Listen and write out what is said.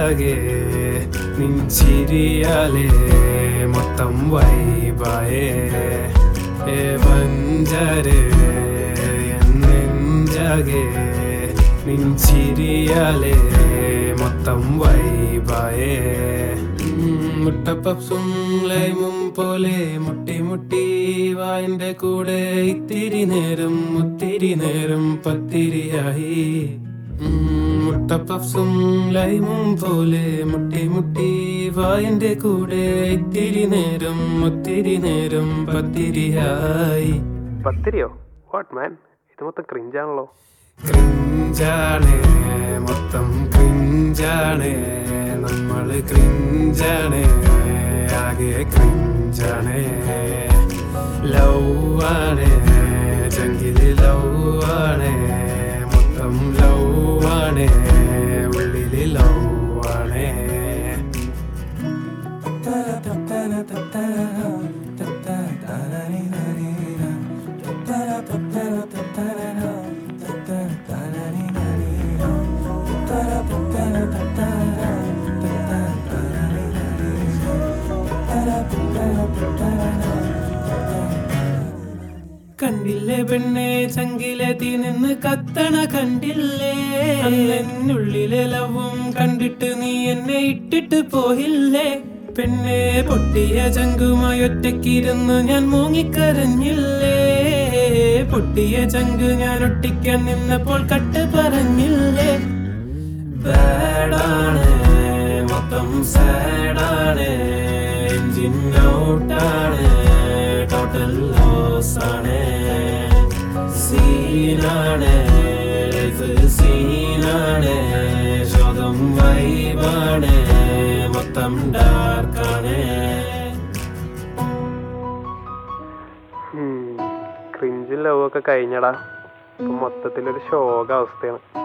നെഞ്ചാകെ നിഞ്ചിരിയാലേ മൊത്തം വൈബായേ ഏ പഞ്ചാരേ നെഞ്ചാകെ നിഞ്ചിരിയാലേ മൊത്തം വൈബായേ മുട്ടപ്പപ്സും ലൈമും പോലെ മുട്ടി മുട്ടി വായിന്റെ കൂടെ ഇത്തിരി നേരം ഒത്തിരി നേരം പത്തിരിയായി ഉം, മുട്ടപ്പപ്സും ലൈമും പോലെ മുട്ടി മുട്ടി വായിന്റെ കൂടെ ഇത്തിരി നേരം ഒത്തിരി നേരം പത്തിരിയായി പത്തിരിയോ വാട്ട് മാൻ ഇത് മൊത്തം ക്രിഞ്ചാണല്ലോ ക്രിഞ്ചാണ് മൊത്തം ക്രിഞ്ചാണ് നമ്മള് ക്രിഞ്ചാണ് ആകെ ക്രിഞ്ചാണ് ലൗവാണ് ചങ്കില് ലൗവാണ് മൊത്തം ലൗവാണ് ഉള്ളില് ലൗവാണ് കണ്ടില്ലേ പെണ്ണെ ചങ്കിലെ തീ നിന്ന് കത്തണ കണ്ടില്ലേ എന്നുള്ളിലെ ലവും കണ്ടിട്ട് നീ എന്നെ ഇട്ടിട്ട് പോയില്ലേ പെണ്ണെ പൊട്ടിയ ചങ്കുമായി ഒറ്റയ്ക്കിരുന്ന് ഞാൻ മൂങ്ങിക്കരഞ്ഞില്ലേ പൊട്ടിയ ചങ്ക് ഞാൻ ഒട്ടിക്കാൻ നിന്നപ്പോൾ കട്ട് പറഞ്ഞില്ലേ ബാഡാണ് മൊത്തം സാഡാണ് എഞ്ചിൻ ഔട്ടാണ് ടോട്ടൽ ലോസ് ആണ് സീനാണ് ലൈഫ് സീനാണ് ശോകം വൈബാണ് മൊത്തം ഡാർക്കാണ് ക്രിഞ്ചും ലവ് ഒക്കെ കഴിഞ്ഞടാ ഇപ്പൊ മൊത്തത്തിലൊരു ശോക അവസ്ഥയാണ്